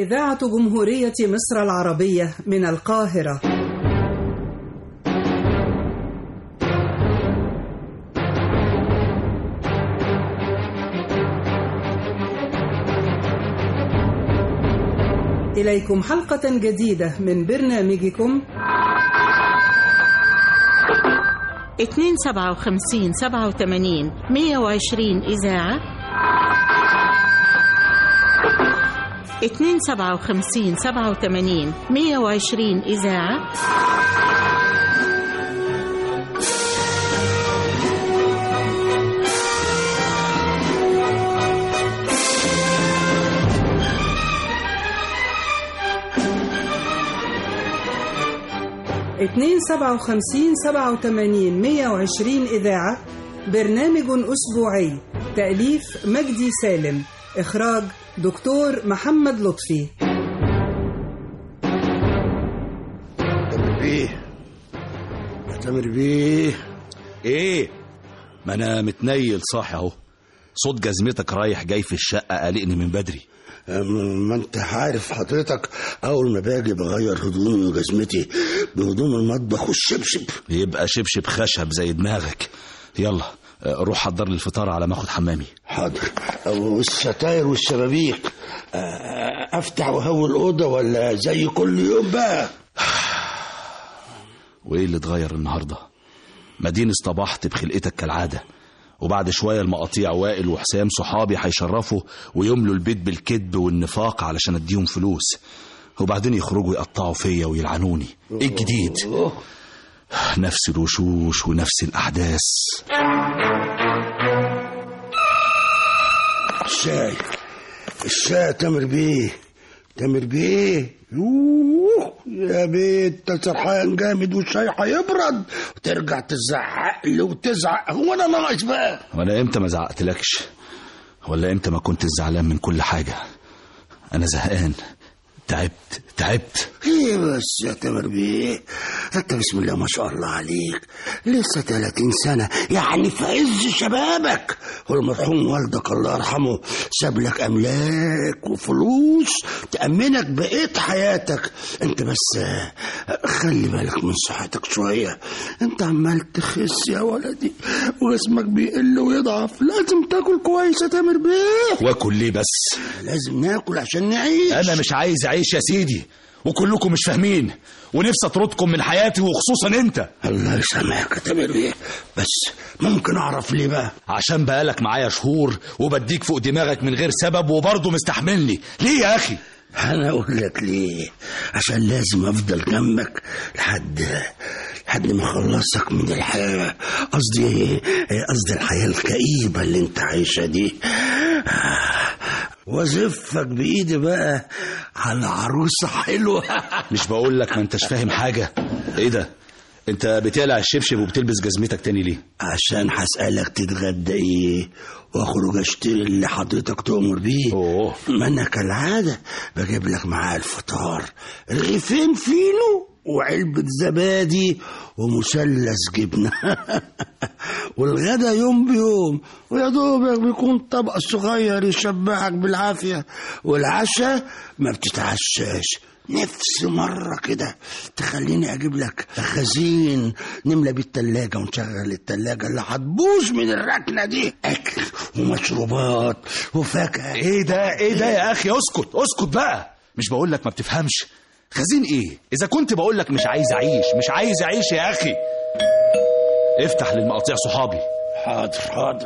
إذاعة جمهورية مصر العربية من القاهرة إليكم حلقة جديدة من برنامجكم اتنين سبعة وخمسين سبعة وثمانين مية وعشرين إذاعة اتنين سبعة وخمسين سبعة وثمانين مية وعشرين إذاعة اتنين سبعة وخمسين سبعة وثمانين مية وعشرين إذاعة برنامج أسبوعي تأليف مجدي سالم إخراج دكتور محمد لطفي تامر بيه يا تامر بيه ايه ما انا متنيل صاحي اهو صوت جزمتك رايح جاي في الشقه قلقني من بدري أم- ما انت عارف حضرتك اول ما باجي بغير هدومي وجزمتي بهدوم المطبخ والشبشب يبقى شبشب خشب زي دماغك يلا آه، روح حضر لي الفطار على ما اخد حمامي حاضر والستاير والشبابيك آه، افتح وهوي الاوضه ولا زي كل يوم بقى وايه اللي اتغير النهارده مدينة اصطبحت بخلقتك كالعاده وبعد شويه المقاطيع وائل وحسام صحابي هيشرفوا ويملوا البيت بالكذب والنفاق علشان اديهم فلوس وبعدين يخرجوا يقطعوا فيا ويلعنوني ايه الجديد أوه. نفس الوشوش ونفس الاحداث الشاي الشاي يا تامر بيه تامر بيه يوه يا بيت انت سرحان جامد والشاي هيبرد وترجع تزعق لي وتزعق هو انا ناقص بقى وانا امتى ما زعقتلكش ولا امتى ما كنت زعلان من كل حاجه انا زهقان تعبت تعبت ايه بس يا تامر بيه انت بسم الله ما شاء الله عليك لسه 30 سنة يعني في عز شبابك والمرحوم والدك الله يرحمه ساب لك املاك وفلوس تأمنك بقيت حياتك انت بس آه، خلي بالك من صحتك شوية انت عمال تخس يا ولدي وجسمك بيقل ويضعف لازم تاكل كويس يا تامر بيه واكل ليه بس لازم ناكل عشان نعيش انا مش عايز اعيش يا سيدي وكلكم مش فاهمين ونفسي اطردكم من حياتي وخصوصا انت الله يسامحك يا تامر بيه بس ممكن اعرف ليه بقى عشان بقالك معايا شهور وبديك فوق دماغك من غير سبب وبرضه مستحملني ليه يا اخي انا اقول لك ليه عشان لازم افضل جنبك لحد لحد ما اخلصك من الحياه قصدي قصدي الحياه الكئيبه اللي انت عايشها دي وازفك بايدي بقى على عروسه حلوه مش بقول لك ما انتش فاهم حاجه ايه ده انت بتقلع الشبشب وبتلبس جزمتك تاني ليه عشان هسألك تتغدى ايه واخرج اشتري اللي حضرتك تؤمر بيه اوه ما انا كالعادة بجيب لك معاه الفطار رغيفين فينو وعلبة زبادي ومثلث جبنة والغدا يوم بيوم ويا دوبك بيكون طبق صغير يشبعك بالعافية والعشاء ما بتتعشاش نفس مرة كده تخليني أجيب لك خزين نملى بيه التلاجة ونشغل التلاجة اللي هتبوظ من الركنة دي أكل ومشروبات وفاكهة ايه ده ايه ده يا اخي اسكت اسكت بقى مش بقول لك ما بتفهمش خزين ايه اذا كنت بقول لك مش عايز اعيش مش عايز اعيش يا اخي افتح للمقاطيع صحابي حاضر حاضر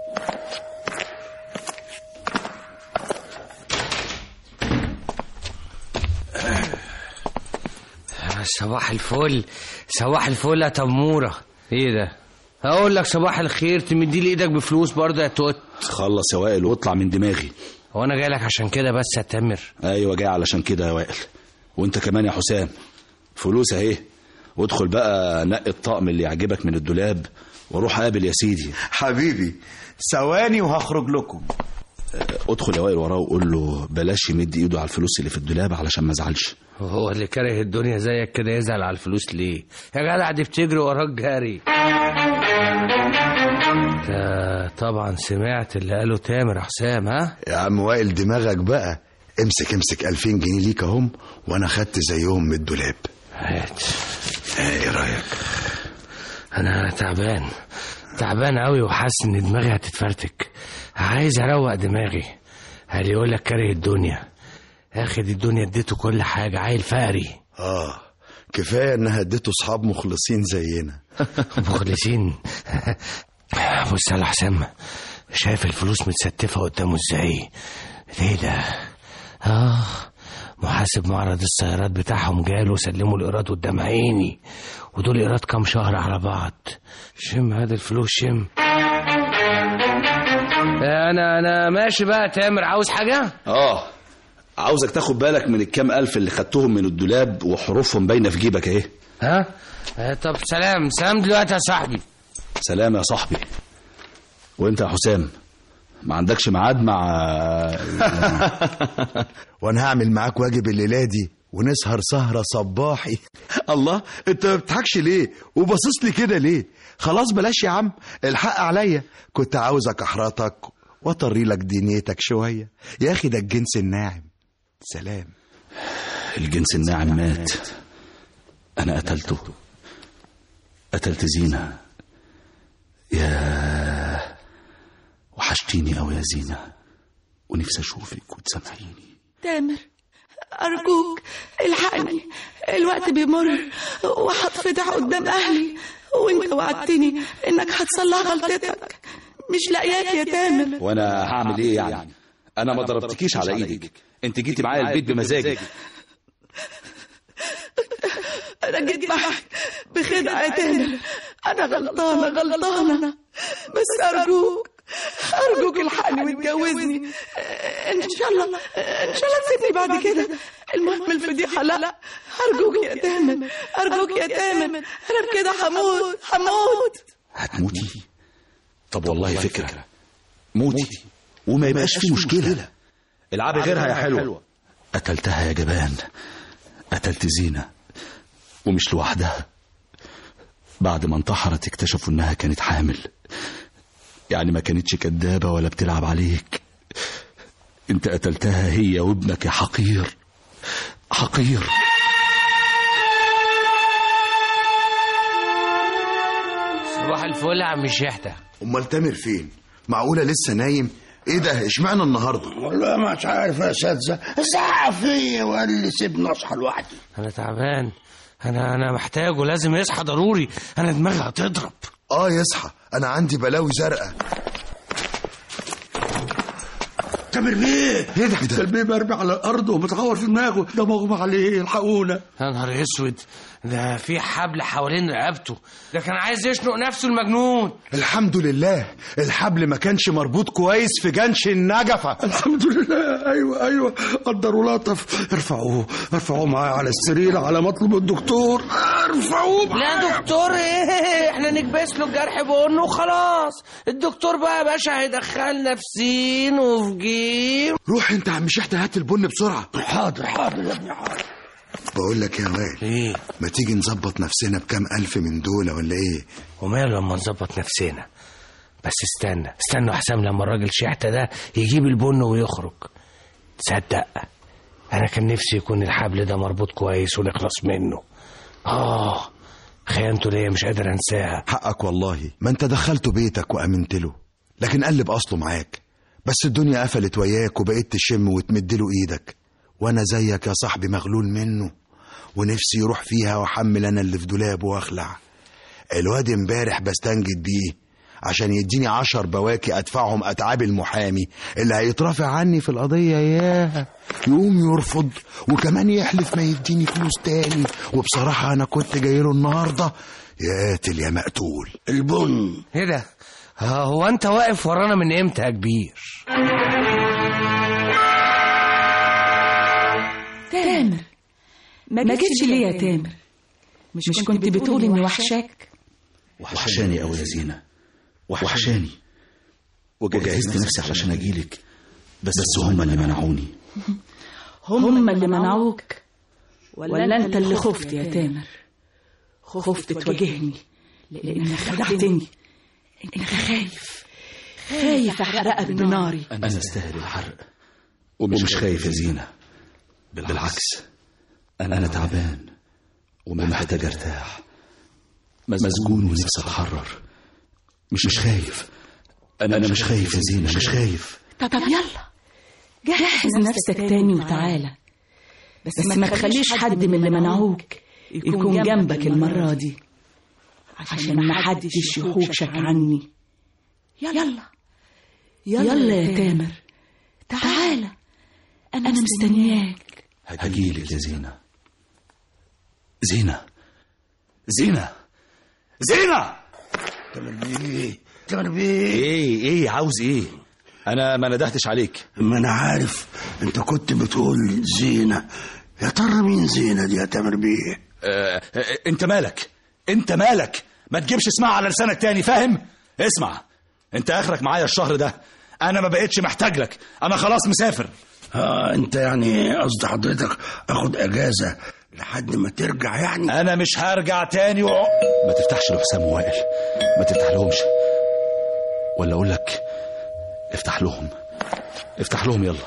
صباح الفل صباح الفل يا تمورة ايه ده هقول لك صباح الخير تمدي لي ايدك بفلوس برضه يا توت خلص يا وائل واطلع من دماغي هو انا جاي لك عشان كده بس يا تامر ايوه جاي علشان كده يا وائل وانت كمان يا حسام فلوس اهي وادخل بقى نقي الطقم اللي يعجبك من الدولاب وروح قابل يا سيدي حبيبي ثواني وهخرج لكم ادخل يا وائل وراه وقول له بلاش يمد ايده على الفلوس اللي في الدولاب علشان ما ازعلش هو اللي كاره الدنيا زيك كده يزعل على الفلوس ليه يا جدع دي بتجري وراك جري ده طبعا سمعت اللي قاله تامر يا حسام ها يا عم وائل دماغك بقى امسك امسك 2000 جنيه ليك اهم وانا خدت زيهم من الدولاب هات ايه رايك انا تعبان تعبان قوي وحاسس ان دماغي هتتفرتك عايز اروق دماغي هل يقول لك كاره الدنيا اخد الدنيا اديته كل حاجه عيل فقري اه كفايه انها اديته اصحاب مخلصين زينا مخلصين بص يا حسام شايف الفلوس متستفه قدامه ازاي ليه ده اه محاسب معرض السيارات بتاعهم جاله سلموا الايراد قدام عيني ودول ايراد كام شهر على بعض شم هذا الفلوس شم انا انا ماشي بقى تامر عاوز حاجه اه عاوزك تاخد بالك من الكام ألف اللي خدتهم من الدولاب وحروفهم باينة في جيبك اهي ها آه، طب سلام سلام دلوقتي يا صاحبي سلام يا صاحبي وانت يا حسام ما عندكش ميعاد مع وانا هعمل معاك واجب الليله دي ونسهر سهره صباحي الله انت ما بتضحكش ليه وباصص لي كده ليه خلاص بلاش يا عم الحق عليا كنت عاوزك احرطك واطري لك دنيتك شويه يا اخي ده الجنس الناعم سلام الجنس الناعم مات انا قتلته قتلت زينة يا وحشتيني قوي يا زينة ونفسي اشوفك وتسامحيني تامر أرجوك الحقني الوقت بيمر وهتفضح قدام أهلي وانت وعدتني انك هتصلح غلطتك مش لاقياك يا تامر وانا هعمل ايه يعني انا ما ضربتكيش على ايدك انت جيتي معايا البيت بمزاجك انا جيت معاك بخدعة يا تامر انا غلطانة غلطانة بس ارجوك ارجوك الحقني واتجوزني ان شاء الله ان شاء الله تسيبني بعد كده المهم الفضيحة لا ارجوك يا تامر ارجوك يا تامر انا بكده هموت هموت هتموتي طب والله فكرة موتي وما يبقاش في مشكلة العبي غيرها يا حلوة قتلتها يا جبان قتلت زينة ومش لوحدها بعد ما انتحرت اكتشفوا انها كانت حامل يعني ما كانتش كدابة ولا بتلعب عليك انت قتلتها هي وابنك يا حقير حقير صباح الفل يا عم شحتة امال تامر فين معقوله لسه نايم ايه ده اشمعنى النهارده والله ما مش عارف يا اساتذه زعق فيا وقال لي سيبني اصحى لوحدي انا تعبان انا انا محتاجه لازم يصحى ضروري انا دماغي هتضرب اه يصحى انا عندي بلاوي زرقاء تامر بيه ايه ده ده البيه مرمي على الارض ومتغور في دماغه ده مغمى عليه الحقونا يا نهار اسود ده في حبل حوالين رقبته ده كان عايز يشنق نفسه المجنون الحمد لله الحبل ما كانش مربوط كويس في جنش النجفه الحمد لله ايوه ايوه قدروا لطف ارفعوه ارفعوه معايا على السرير على مطلب الدكتور ارفعوه لا دكتور ايه احنا نكبس له الجرح بقولنا وخلاص الدكتور بقى يا باشا هيدخلنا في سين وفي جيم روح انت يا عم شحته هات البن بسرعه حاضر حاضر يا ابني حاضر بقول لك يا وائل ايه ما تيجي نظبط نفسنا بكام الف من دول ولا ايه وماله لما نظبط نفسنا بس استنى استنى يا حسام لما الراجل شحته ده يجيب البن ويخرج تصدق انا كان نفسي يكون الحبل ده مربوط كويس ونخلص منه اه خيانته ليا مش قادر انساها حقك والله ما انت دخلته بيتك وامنت له لكن قلب اصله معاك بس الدنيا قفلت وياك وبقيت تشم وتمدله ايدك وانا زيك يا صاحبي مغلول منه ونفسي يروح فيها واحمل انا اللي في دولابه واخلع الواد امبارح بستنجد بيه عشان يديني عشر بواكي ادفعهم اتعاب المحامي اللي هيترافع عني في القضيه ياه يقوم يرفض وكمان يحلف ما يديني فلوس تاني وبصراحه انا كنت جاي له النهارده يا قاتل يا مقتول البن ايه ده آه، هو انت واقف ورانا من امتى يا كبير تامر ما جيتش ليه يا تامر مش, مش كنت بتقول اني وحشاك وحشاني قوي يا زينة وحشاني وجهزت نفسي علشان اجيلك بس هم اللي منعوني هم اللي منعوك ولا انت اللي خفت يا تامر خفت تواجهني لانك خدعتني انك خايف خايف احرقك بناري انا استاهل الحرق ومش خايف يا زينة بالعكس أنا أنا تعبان ومحتاج أرتاح مسجون ونفسي أتحرر مش مش خايف أنا أنا مش خايف يا زينة مش خايف طب طب يلا جهز نفسك تاني وتعالى بس ما تخليش حد من اللي منعوك يكون جنبك المرة دي عشان ما حدش يحوشك عني يلا يلا يا تامر تعالى أنا مستنياك هجيلك يا زينة زينة زينة زينة تامر بيه تامر بيه ايه ايه عاوز ايه انا ما ندهتش عليك ما انا عارف انت كنت بتقول زينة يا ترى مين زينة دي يا تامر بيه آه آه، انت مالك انت مالك ما تجيبش اسمها على لسانك تاني فاهم اسمع انت اخرك معايا الشهر ده انا ما بقتش محتاج لك انا خلاص مسافر اه انت يعني قصد حضرتك اخد اجازة لحد ما ترجع يعني انا مش هرجع تاني و... ما تفتحش لحسام ووائل ما تفتح لهمش ولا اقول لك افتح لهم افتح لهم يلا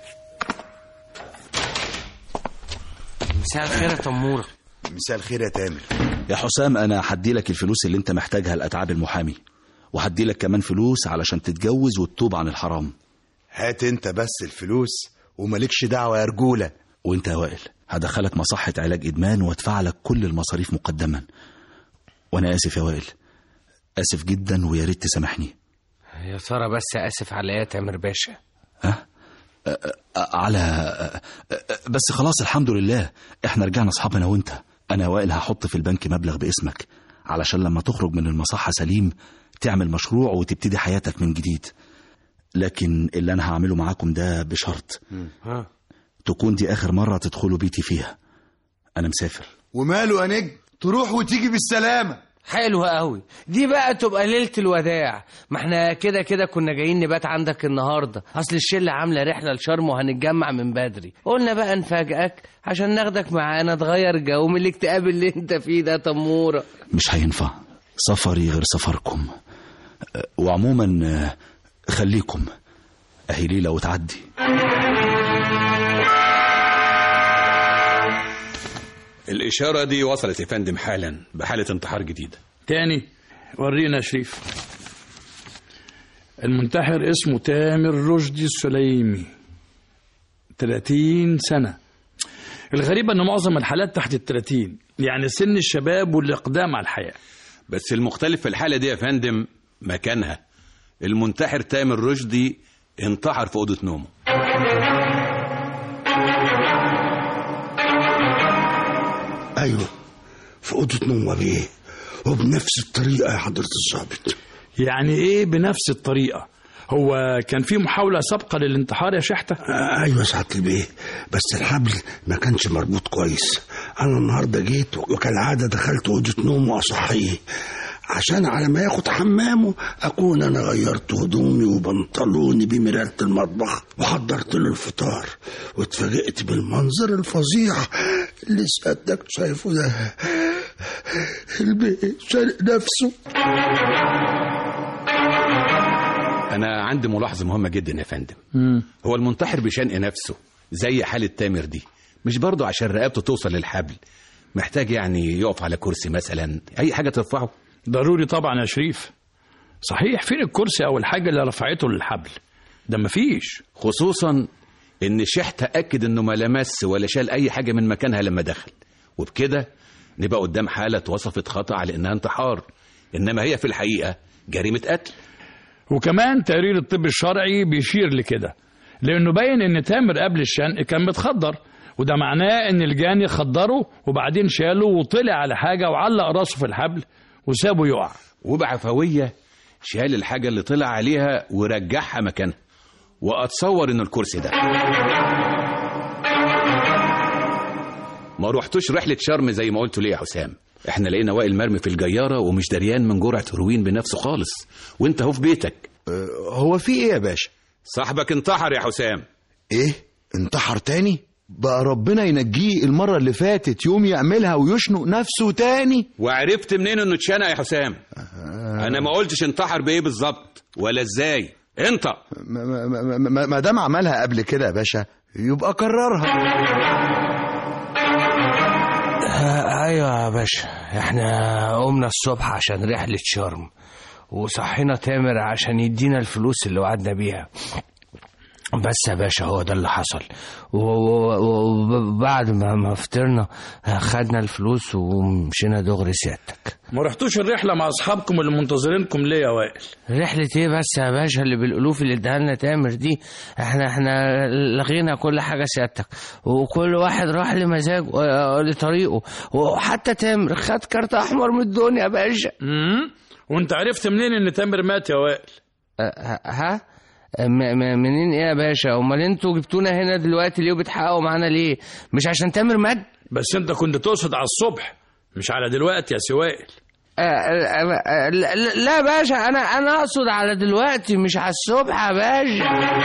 مساء الخير يا تمورة مساء الخير يا تامر يا حسام انا هدي لك الفلوس اللي انت محتاجها لاتعاب المحامي وهدي لك كمان فلوس علشان تتجوز وتتوب عن الحرام هات انت بس الفلوس ومالكش دعوة يا رجولة وانت يا وائل هدخلك مصحة علاج ادمان وادفع لك كل المصاريف مقدما وانا اسف يا وائل اسف جدا ويا ريت تسامحني يا ترى بس اسف على ايه يا تامر باشا ها أ- أ- على أ- أ- بس خلاص الحمد لله احنا رجعنا اصحاب انا وانت انا وائل هحط في البنك مبلغ باسمك علشان لما تخرج من المصحة سليم تعمل مشروع وتبتدي حياتك من جديد لكن اللي انا هعمله معاكم ده بشرط ها تكون دي اخر مرة تدخلوا بيتي فيها انا مسافر وماله يا نجم تروح وتيجي بالسلامة حلوة قوي دي بقى تبقى ليلة الوداع ما احنا كده كده كنا جايين نبات عندك النهاردة اصل الشلة عاملة رحلة لشرم وهنتجمع من بدري قلنا بقى نفاجئك عشان ناخدك معانا تغير جو من الاكتئاب اللي انت فيه ده يا تمورة مش هينفع سفري غير سفركم أه، وعموما أه، خليكم اهي ليلة وتعدي الإشارة دي وصلت يا فندم حالا بحالة انتحار جديدة تاني ورينا يا شريف المنتحر اسمه تامر رشدي السليمي 30 سنة الغريب ان معظم الحالات تحت ال 30 يعني سن الشباب والاقدام على الحياة بس المختلف في الحالة دي يا فندم مكانها المنتحر تامر رشدي انتحر في أوضة نومه ايوه في اوضه نوم بيه وبنفس الطريقه يا حضره الضابط يعني ايه بنفس الطريقة هو كان في محاولة سابقة للانتحار يا شحتة آه، ايوه سعاده البيه بس الحبل ما كانش مربوط كويس انا النهارده جيت وكالعاده دخلت اوضه نومه واصحيه عشان على ما ياخد حمامه اكون انا غيرت هدومي وبنطلوني بمرايه المطبخ وحضرت له الفطار واتفاجئت بالمنظر الفظيع اللي سيادتك شايفه ده البيه شارق نفسه أنا عندي ملاحظة مهمة جدا يا فندم هو المنتحر بيشنق نفسه زي حالة تامر دي مش برضه عشان رقبته توصل للحبل محتاج يعني يقف على كرسي مثلا أي حاجة ترفعه ضروري طبعا يا شريف صحيح فين الكرسي او الحاجة اللي رفعته للحبل ده مفيش خصوصا ان شحت اكد انه ما لمس ولا شال اي حاجه من مكانها لما دخل وبكده نبقى قدام حاله اتوصفت خطا على انها انتحار انما هي في الحقيقه جريمه قتل وكمان تقرير الطب الشرعي بيشير لكده لانه باين ان تامر قبل الشنق كان متخدر وده معناه ان الجاني خدره وبعدين شاله وطلع على حاجه وعلق راسه في الحبل وسابه يقع وبعفويه شال الحاجه اللي طلع عليها ورجعها مكانها واتصور انه الكرسي ده ما روحتوش رحله شرم زي ما قلت ليه يا حسام احنا لقينا وائل مرمي في الجياره ومش دريان من جرعه هيروين بنفسه خالص وانت اهو في بيتك هو في ايه يا باشا صاحبك انتحر يا حسام ايه انتحر تاني بقى ربنا ينجيه المرة اللي فاتت يوم يعملها ويشنق نفسه تاني وعرفت منين انه اتشنق يا حسام انا ما قلتش انتحر بايه بالظبط ولا ازاي انت ما- ما- ما- ما ما دام عملها قبل كده يا باشا يبقى كررها آه، ايوه يا باشا احنا قمنا الصبح عشان رحلة شرم وصحينا تامر عشان يدينا الفلوس اللي وعدنا بيها بس يا باشا هو ده اللي حصل و- و- و- وبعد ما ما فطرنا آه، خدنا الفلوس ومشينا دغري سيادتك ما رحتوش الرحله مع اصحابكم اللي منتظرينكم ليه يا وائل رحلة ايه بس يا باشا اللي بالالوف اللي اداها لنا تامر دي احنا احنا لغينا كل حاجة سيادتك وكل واحد راح لمزاجه اه، لطريقه وحتى تامر خد كارت احمر من الدنيا يا باشا امم وانت عرفت منين ان تامر مات يا وائل اه، ها م- م- منين ايه يا باشا امال انتوا جبتونا هنا دلوقتي ليه وبتحققوا معانا ليه مش عشان تامر مات بس انت كنت تقصد على الصبح مش على دلوقتي يا سي وائل اه، اه، اه، لا لا يا باشا انا انا اقصد على دلوقتي مش على الصبح يا باشا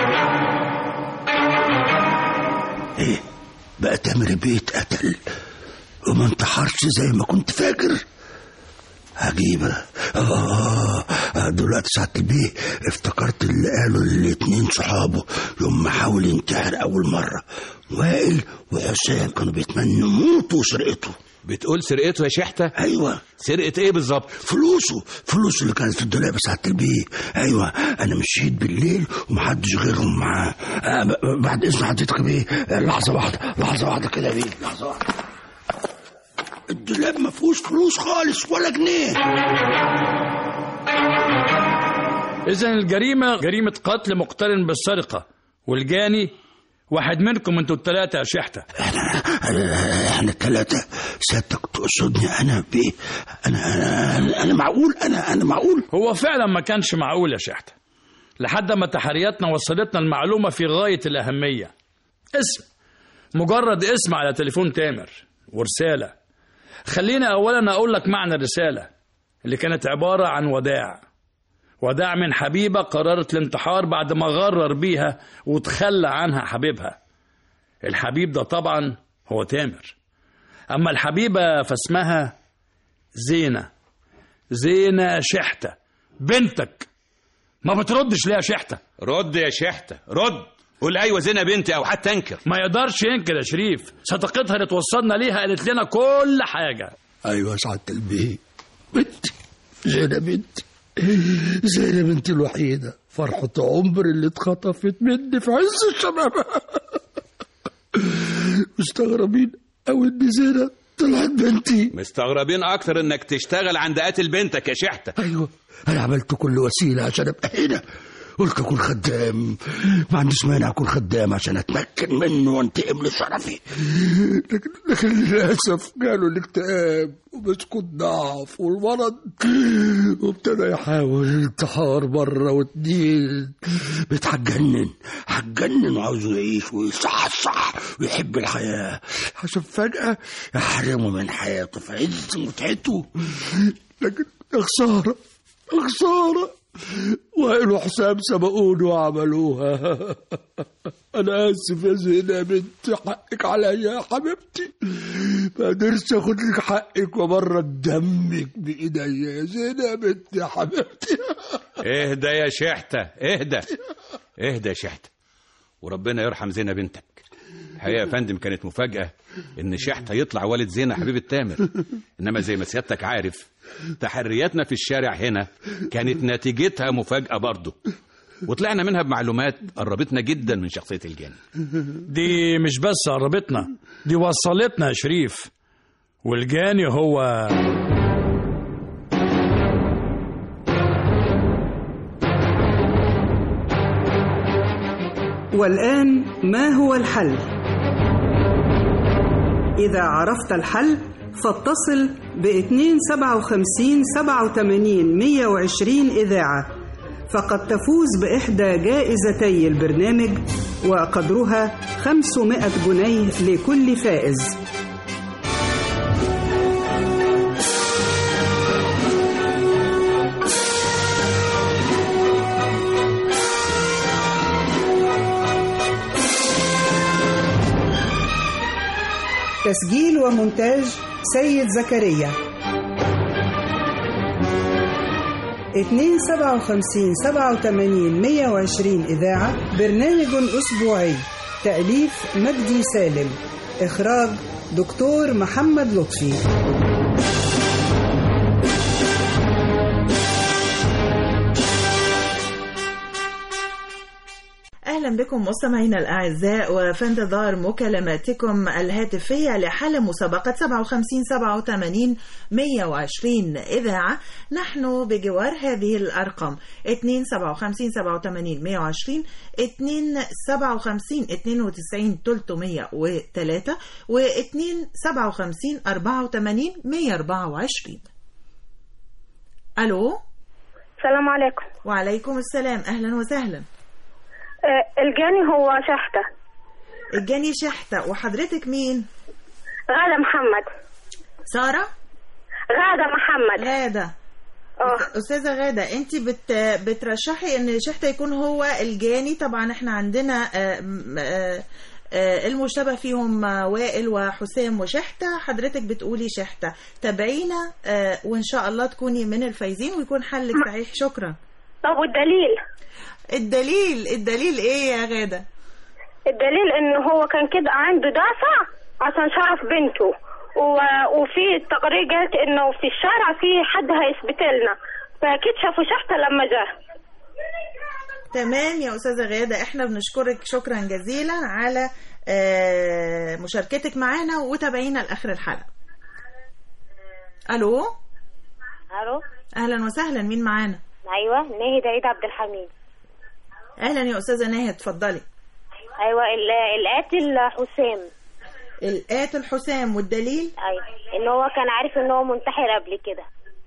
ايه بقى تامر بيت قتل وما انتحرش زي ما كنت فاكر عجيبة آه آه، دلوقتي ساعة البيه افتكرت اللي قاله الاتنين صحابه يوم ما حاول ينتحر أول مرة وائل وحسام كانوا بيتمنوا موتوا وسرقته بتقول سرقته يا شحتة أيوة سرقة ايه بالظبط فلوسه فلوسه اللي كانت في الدولاب ساعة البيه أيوة أنا مشيت بالليل ومحدش غيرهم معاه آه ب- بعد إذن حضرتك يا بيه آه، لحظة واحدة لحظة واحدة كده يا بيه لحظة واحدة الدولاب ما فيهوش فلوس خالص ولا جنيه اذا الجريمه جريمه قتل مقترن بالسرقه والجاني واحد منكم انتوا الثلاثه يا شحته احنا الثلاثة سيادتك تقصدني أنا بيه أنا أنا أنا, أنا معقول أنا أنا معقول هو فعلا ما كانش معقول يا شحته لحد ما تحرياتنا وصلتنا المعلومه في غايه الاهميه اسم مجرد اسم على تليفون تامر ورساله خليني اولا اقول لك معنى الرساله اللي كانت عباره عن وداع وداع من حبيبه قررت الانتحار بعد ما غرر بيها وتخلى عنها حبيبها الحبيب ده طبعا هو تامر اما الحبيبه فاسمها زينه زينه شحته بنتك ما بتردش ليه يا شحته رد يا شحتة رد قول ايوه زينة بنتي او حتى انكر ما يقدرش ينكر يا شريف صديقتها اللي توصلنا ليها قالت لنا كل حاجه أيوة سعادة البيه بنتي زينة بنتي زينة بنتي الوحيدة فرحة عمري اللي اتخطفت مني في عز الشباب مستغربين أو إن زينة طلعت بنتي مستغربين اكتر انك تشتغل عند قاتل بنتك يا شحتة أيوة أنا عملت كل وسيلة عشان أبقى هنا قلت أكون خدام ما عنديش مانع أكون خدام عشان أتمكن منه وأنتقم لشرفي لكن لكن للأسف جاله الاكتئاب ومسكوا الضعف والمرض وابتدى يحاول الانتحار مرة واتنين بقيت هتجنن هتجنن وعاوزه يعيش ويصحصح ويحب الحياة عشان فجأة يحرمه من حياته في عز متعته لكن يا خسارة يا خسارة وائل وحسام سبقوني وعملوها انا اسف يا زينة يا بنتي حقك عليا يا حبيبتي ما قدرتش اخد لك حقك وبرد دمك بايديا يا زينة يا بنتي يا حبيبتي اهدى يا شحتة اهدى اهدى يا شحتة وربنا يرحم زينة بنتك الحقيقة يا فندم كانت مفاجأة إن شحتة يطلع والد زينة حبيب التامر إنما زي ما سيادتك عارف تحرياتنا في الشارع هنا كانت نتيجتها مفاجأة برضه وطلعنا منها بمعلومات قربتنا جدا من شخصية الجاني دي مش بس قربتنا دي وصلتنا يا شريف والجاني هو والآن ما هو الحل؟ إذا عرفت الحل فاتصل ب 257 87 120 إذاعة فقد تفوز بإحدى جائزتي البرنامج وقدرها 500 جنيه لكل فائز تسجيل ومونتاج سيد زكريا 257 87 120 إذاعة برنامج أسبوعي تأليف مجدي سالم إخراج دكتور محمد لطفي أهلا بكم مستمعينا الأعزاء وفي انتظار مكالماتكم الهاتفية لحل مسابقة 57 87 120 إذاعة نحن بجوار هذه الأرقام 2 57 87 120 2 57 92 303 و 2 57 84 124 ألو السلام عليكم وعليكم السلام أهلا وسهلا آه، الجاني هو شحتة الجاني شحتة وحضرتك مين؟ غادة محمد سارة؟ غادة محمد غادة اه أستاذة غادة أنت بت بترشحي إن شحتة يكون هو الجاني طبعا إحنا عندنا آه، م- آه، آه، المشتبه فيهم آه، وائل وحسام وشحتة حضرتك بتقولي شحتة تابعينا آه، وإن شاء الله تكوني من الفايزين ويكون حلك صحيح شكرا طب والدليل الدليل الدليل إيه يا غادة؟ الدليل ان هو كان كده عنده دافع عشان شرف بنته و... وفي التقارير قالت انه في الشارع في حد هيثبت لنا فاكيد شافوا شحتة لما جه تمام يا أستاذة غادة احنا بنشكرك شكرا جزيلا على آه، مشاركتك معانا وتابعينا لآخر الحلقة ألو الو أهلا وسهلا مين معانا ايوه ناهد عيد عبد الحميد أهلا يا أستاذة ناهد اتفضلي ايوه ال- القاتل حسام القاتل حسام والدليل ايوه ان هو كان عارف ان هو منتحر قبل كده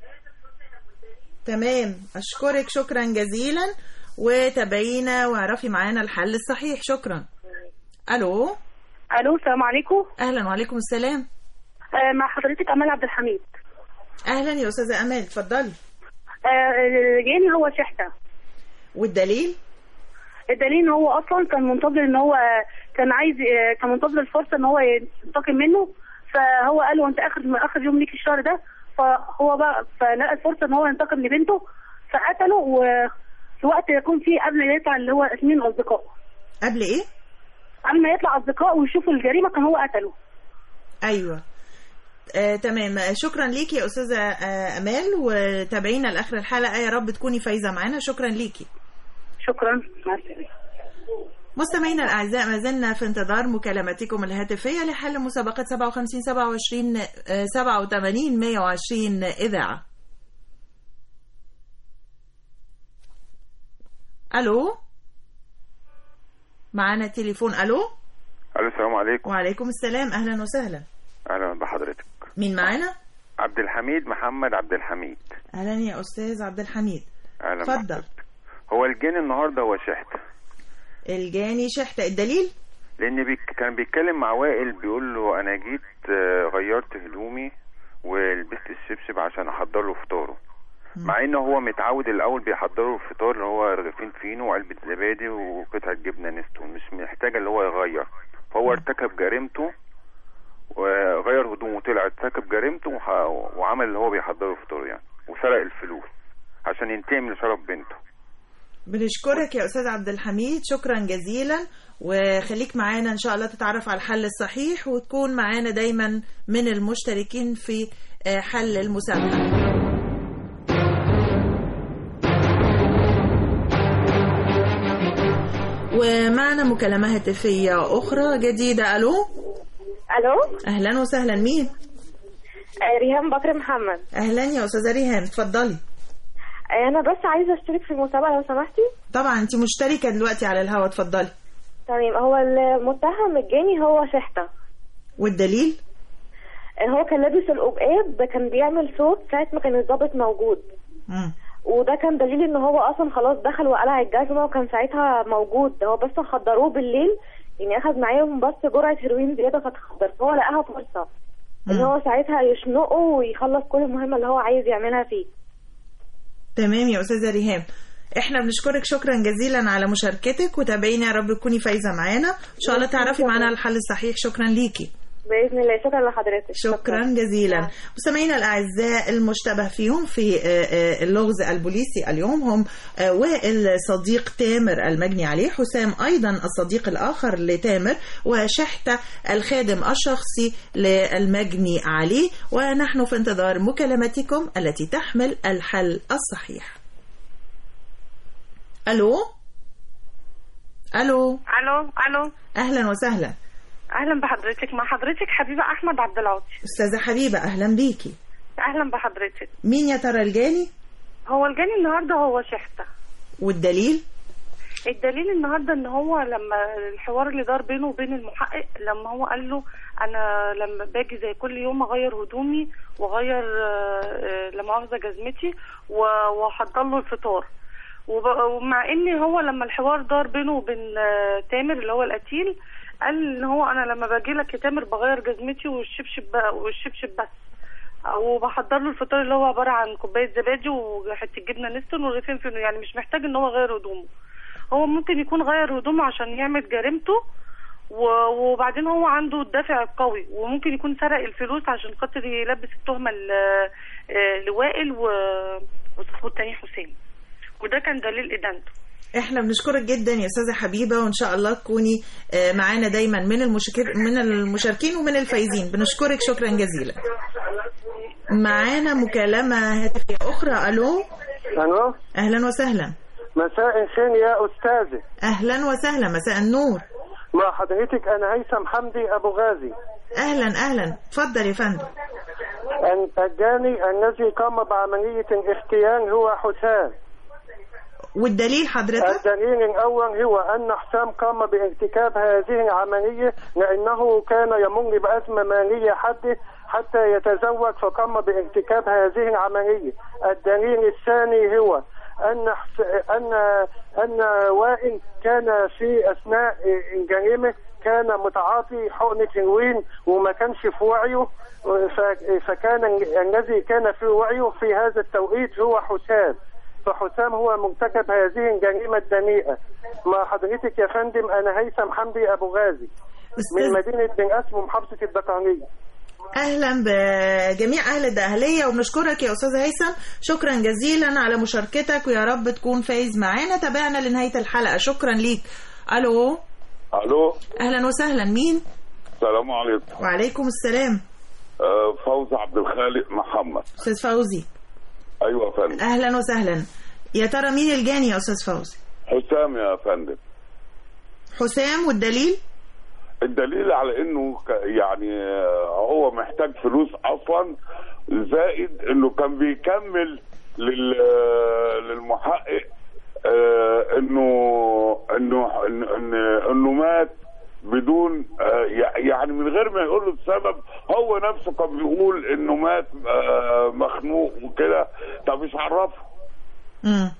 تمام أشكرك شكرا جزيلا وتابعينا واعرفي معانا الحل الصحيح شكرا ألو الو السلام عليكم أهلا وعليكم السلام آه مع حضرتك امال عبد الحميد أهلا يا أستاذة أمال اتفضلي آه الجاني هو شحتة والدليل الدليل ان هو اصلا كان منتظر ان هو كان عايز كان منتظر الفرصه ان هو ينتقم منه فهو قال له انت اخر اخر يوم ليك الشهر ده فهو بقى فلقى الفرصه ان هو ينتقم لبنته فقتله وفي وقت يكون فيه قبل ما يطلع اللي هو اثنين اصدقاء قبل إيه؟ قبل ما يطلع اصدقاء ويشوفوا الجريمه كان هو قتله ايوه آه، تمام آه، شكرا ليكي يا استاذه آه، امال وتابعينا لاخر الحلقه يا رب تكوني فايزه معانا شكرا ليكي شكرا مع السلامه مستمعينا الاعزاء ما زلنا في انتظار مكالماتكم الهاتفيه لحل مسابقه 57 27 آه، 87 120 اذاعه الو معانا تليفون الو الو السلام عليكم وعليكم السلام اهلا وسهلا اهلا بحضرتك مين معانا عبد الحميد محمد عبد الحميد اهلا يا استاذ عبد الحميد اهلا اتفضل بحضرتك. هو الجن النهارده هو شحت الجاني شحتة الدليل لان بيك كان بيتكلم مع وائل بيقول له انا جيت آه، غيرت هدومي ولبست الشبشب عشان احضر له فطاره مع ان هو متعود الاول بيحضر له الفطار اللي هو رغيفين فينو وعلبه زبادي وقطعه جبنه نستون مش محتاج اللي هو يغير فهو ارتكب جريمته وغير هدومه وطلع ارتكب جريمته وح- وعمل اللي هو بيحضر له فطاره يعني وسرق الفلوس عشان ينتقم لشرف بنته بنشكرك يا استاذ عبد الحميد شكرا جزيلا وخليك معانا ان شاء الله تتعرف على الحل الصحيح وتكون معانا دايما من المشتركين في آه، حل المسابقة ومعنا مكالمة هاتفية أخرى جديدة ألو الو أهلا وسهلا مين آه، ريهام بكر محمد أهلا يا أستاذة ريهام اتفضلي آه، انا بس عايزه اشترك في المسابقه لو سمحتي طبعا أنت مشتركة دلوقتي على الهوا اتفضلي تمام هو المتهم الجاني هو شحتة والدليل آه، هو كان لابس القبقاب كان بيعمل صوت ساعة ما كان الضابط موجود مم. وده كان دليل ان هو اصلا خلاص دخل وقلع الجزمة وكان ساعتها موجود هو بس خدروه بالليل يعني اخد معاهم بس جرعة هيروين زيادة فتخدر فهو لقاها فرصة ان هو ساعتها يشنقه ويخلص كل المهمة اللي هو عايز يعملها فيه تمام يا استاذه ريهام احنا بنشكرك شكرا جزيلا على مشاركتك وتابعينا يا رب تكوني فايزه معانا ان شاء الله تعرفي معانا الحل الصحيح شكرا ليكي باذن الله شكرا لحضرتك شكرا جزيلا مستمعينا الاعزاء المشتبه فيهم في آه، آه، اللغز البوليسي اليوم هم آه، وائل صديق تامر المجني عليه حسام ايضا الصديق الاخر لتامر وشحته الخادم الشخصي للمجني عليه ونحن في انتظار مكالمتكم التي تحمل الحل الصحيح الو الو الو الو اهلا وسهلا اهلا بحضرتك مع حضرتك حبيبه احمد عبد العاطي استاذه حبيبه اهلا بيكي اهلا بحضرتك مين يا ترى الجاني هو الجاني النهارده هو شحته والدليل الدليل النهارده ان هو لما الحوار اللي دار بينه وبين المحقق لما هو قال له انا لما باجي زي كل يوم اغير هدومي واغير آه، آه، لا مؤاخذه جزمتي و- واحضر له الفطار وب- ومع ان هو لما الحوار دار بينه وبين آه، تامر اللي هو القتيل قال ان هو انا لما باجي لك يا تامر بغير جزمتي والشبشب ب- والشبشب بس وبحضر له الفطار اللي هو عباره عن كوبايه زبادي وحته جبنه نستون ورغيفين فينو يعني مش محتاج ان هو يغير هدومه هو ممكن يكون غير هدومه عشان يعمل جريمته و- وبعدين هو عنده الدافع القوي وممكن يكون سرق الفلوس عشان خاطر يلبس التهمه ل- آه، لوائل و- وصاحبه التاني حسين وده كان دليل ادانته احنا بنشكرك جدا يا استاذه حبيبه وان شاء الله تكوني آه، معانا دايما من المشكر من المشاركين ومن الفايزين بنشكرك شكرا جزيلا معانا مكالمه هاتفيه اخرى الو الو اهلا وسهلا مساء الخير يا استاذي اهلا وسهلا مساء النور مع حضرتك انا هيثم حمدي ابو غازي اهلا اهلا اتفضل يا فندم أن- الجاني الذي قام بعملية الاختيان هو حسام والدليل حضرتك الدليل الأول هو أن حسام قام بارتكاب هذه العملية لأنه كان يمر بأزمة مالية حادة حتى يتزوج فقام بارتكاب هذه العملية الدليل الثاني هو أن حس- أن أن وائل كان في أثناء الجريمة كان متعاطي حقنة هيروين وما كانش في وعيه ف- فكان ال- الذي كان في وعيه في هذا التوقيت هو حسام فحسام هو مرتكب هذه الجريمة الدنيئة مع حضرتك يا فندم أنا هيثم حمدي أبو غازي من مدينة بن أسم ومحافظة الدقهلية اهلا بجميع اهل الدقهليه وبنشكرك يا استاذ هيثم شكرا جزيلا على مشاركتك ويا رب تكون فايز معانا تابعنا لنهايه الحلقه شكرا ليك الو الو اهلا وسهلا مين السلام عليكم وعليكم السلام آه، فوز عبد الخالق محمد استاذ فوزي ايوه يا فندم اهلا وسهلا يا ترى مين الجاني يا استاذ فوزي حسام يا فندم حسام والدليل الدليل على انه ك- يعني آه، هو محتاج فلوس اصلا زائد انه كان بيكمل لل آه، للمحقق آه، انه انه إن- إن- انه مات بدون آه، يع- يعني من غير ما يقول له السبب هو نفسه كان بيقول انه مات آه، مخنوق وكده طب مش عرفه امم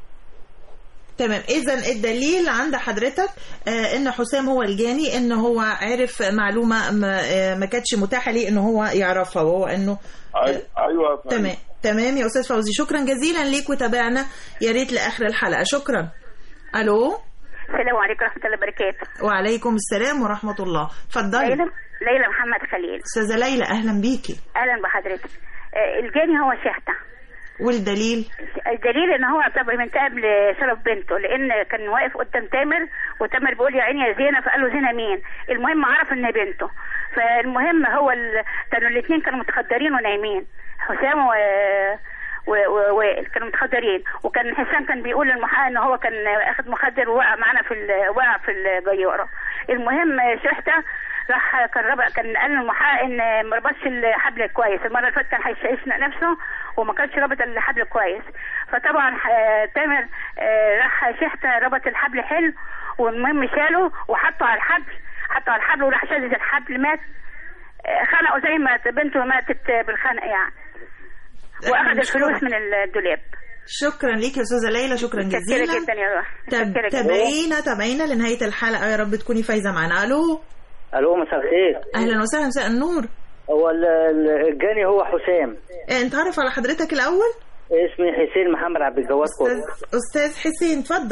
تمام اذا الدليل عند حضرتك آه ان حسام هو الجاني ان هو عرف معلومه ما, آه ما كانتش متاحه ليه ان هو يعرفها وهو انه أي- ايوه يا فندم. تمام تمام يا استاذ فوزي شكرا جزيلا ليك وتابعنا يا ريت لاخر الحلقه شكرا الو السلام عليكم ورحمة الله وبركاته وعليكم السلام ورحمه الله اتفضلي ليلى ليلى محمد خليل استاذه ليلى اهلا بيكي أهلا بحضرتك آه، الجاني هو شحتة والدليل الدليل ان هو اعتبر منتقم لشرف بنته لان كان واقف قدام تامر وتامر بيقول يا عيني يا زينه فقال له زينه مين المهم عرف ان بنته فالمهم هو ال... كانوا الاثنين كانوا متخدرين ونايمين حسام و و- و- وائل كانوا متخدرين وكان حسام كان بيقول للمحقق ان هو كان اخد مخدر ووقع معانا في ال- وقع في الجياره المهم شحته راح كان ربع كان قال للمحقق ان ما ربطش الحبل كويس المره اللي فاتت كان هيشنق نفسه وما كانش رابط الحبل كويس فطبعا ح- تامر آه، راح شحته ربط الحبل حلو والمهم شاله وحطه على الحبل حطه على الحبل وراح شدد الحبل مات آه، خنقه زي ما بنته ماتت بالخنق يعني واخد الفلوس من الدولاب شكرا ليك يا استاذه ليلى شكرا متشكرة جزيلا جدا يا روح تاب- متشكرة جدا. تابعينا تابعينا لنهايه الحلقه يا رب تكوني فايزه معانا الو الو مساء الخير اهلا وسهلا مساء النور هو ال- ال- الجاني هو حسام آه، انت عارف على حضرتك الاول اسمي حسين محمد عبد الجواد قطب استاذ حسين اتفضل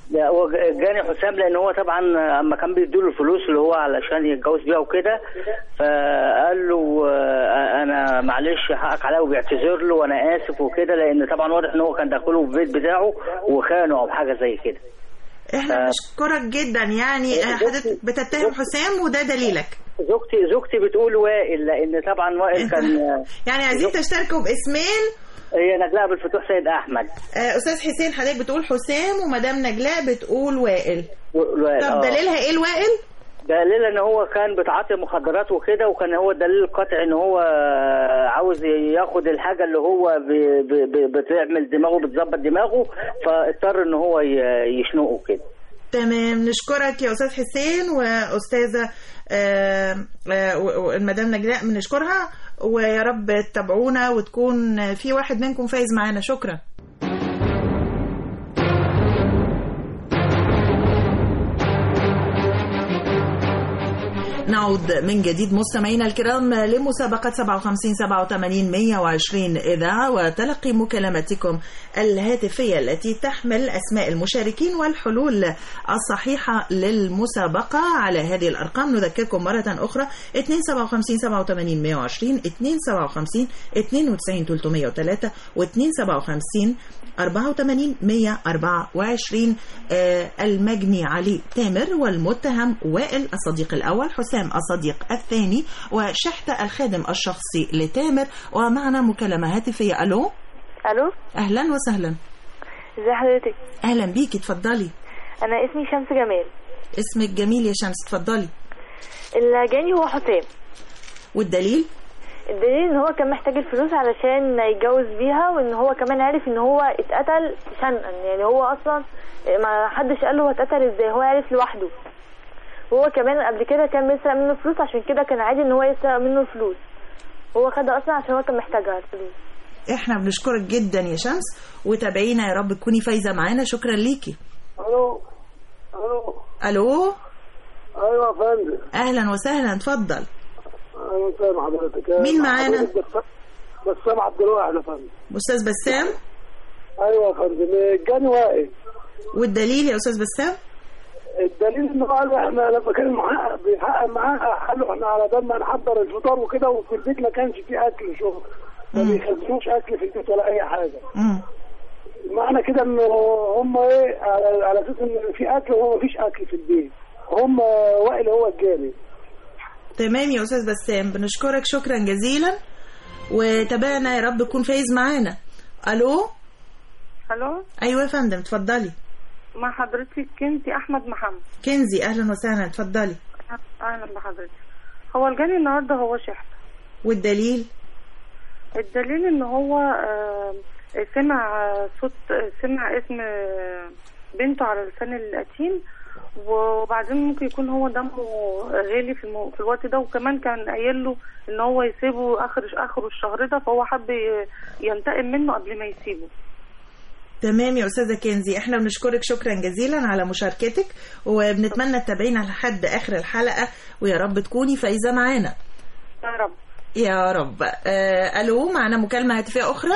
لا هو ج- جاني حسام لان هو طبعا اما كان بيديله الفلوس اللي هو علشان يتجوز بيها وكده فقال له آه، انا معلش حقك عليا وبيعتذر له وانا اسف وكده لان طبعا واضح ان هو كان داخله في البيت بتاعه وخانه او حاجه زي كده احنا بنشكرك جدا يعني آه، حضرتك بتتهم حسام وده دليلك زوجتي زوجتي بتقول وائل لان طبعا وائل كان يعني عايزين تشتركوا باسمين هي نجلاء بالفتوح سيد احمد آه، استاذ حسين حضرتك بتقول حسام ومدام نجلاء بتقول وائل وائل، طب آه. دليلها ايه الوائل دليل ان هو كان بيتعاطي مخدرات وكده وكان هو الدليل القاطع ان هو عاوز ياخد الحاجه اللي هو ب- ب- ب- بتعمل دماغه بتظبط دماغه فاضطر ان هو ي- يشنقه كده تمام نشكرك يا استاذ حسين واستاذه آه، آه، و- و- المدام نجلاء بنشكرها ويا رب تتابعونا وتكون في واحد منكم فايز معانا شكرا نعود من جديد مستمعينا الكرام لمسابقة 57 87 120 إذاعة وتلقي مكالماتكم الهاتفية التي تحمل أسماء المشاركين والحلول الصحيحة للمسابقة على هذه الأرقام نذكركم مرة أخرى 257 87 120 257 92 303 و 257 84 124 آه، المجني علي تامر والمتهم وائل الصديق الأول حسام الصديق الثاني وشحتة الخادم الشخصي لتامر ومعنا مكالمة هاتفية ألو الو أهلا وسهلا ازي حضرتك أهلا بيكي اتفضلي انا اسمي شمس جمال اسمك جميل يا شمس اتفضلي اللي جاني هو حسام والدليل الدليل ان هو كان محتاج الفلوس علشان يتجوز بيها وان هو كمان عرف ان هو اتقتل شنقا يعني هو اصلا ما حدش قال له هو اتقتل ازاي هو عرف لوحده وهو كمان قبل كده كان بيسرق منه فلوس عشان كده كان عادي ان هو يسرق منه الفلوس هو خدها اصلا عشان هو كان محتاجها الفلوس احنا بنشكرك جدا يا شمس وتابعينا يا رب تكوني فايزة معانا شكرا ليكي الو الو ألو ايوه يا فندم أهلا وسهلا اتفضل انا فاهم حضرتك مين معانا؟ حضرتك بس- بسام عبد الواحد يا فندم أستاذ بسام ايوه يا فندم جاني واقف والدليل يا أستاذ بسام الدليل ان هو قال احنا لما كان المحقق بيحقق معاها قالوا احنا على بال ما نحضر الفطار وكده وفي البيت ما كانش فيه اكل شغل ما بيخزنوش اكل في البيت ولا اي حاجه معنى كده ان هم ايه على, على اساس ان في اكل وهو ما فيش اكل في البيت هم وائل هو الجاني تمام يا أستاذ بسام بنشكرك شكرا جزيلا وتابعنا يا رب تكون فايز معانا ألو الو أيوة يا فندم اتفضلي مع حضرتك كنتي احمد محمد كنزي أهلا وسهلا اتفضلي اهلا بحضرتك هو الجاني النهارده هو شحت والدليل الدليل ان هو آه، سمع صوت سمع اسم آه، بنته على لسان القتيل وبعدين ممكن يكون هو دمه غالي في, المو... في الوقت ده وكمان كان قايل له ان هو يسيبه اخر اخر الشهر ده فهو حب ي- ينتقم منه قبل ما يسيبه تمام يا أستاذة كنزي احنا بنشكرك شكرا جزيلا على مشاركتك وبنتمنى تتابعينا لحد آخر الحلقة ويا رب تكوني فايزة معانا يا رب يا رب آه ألو معنا مكالمة هاتفية أخرى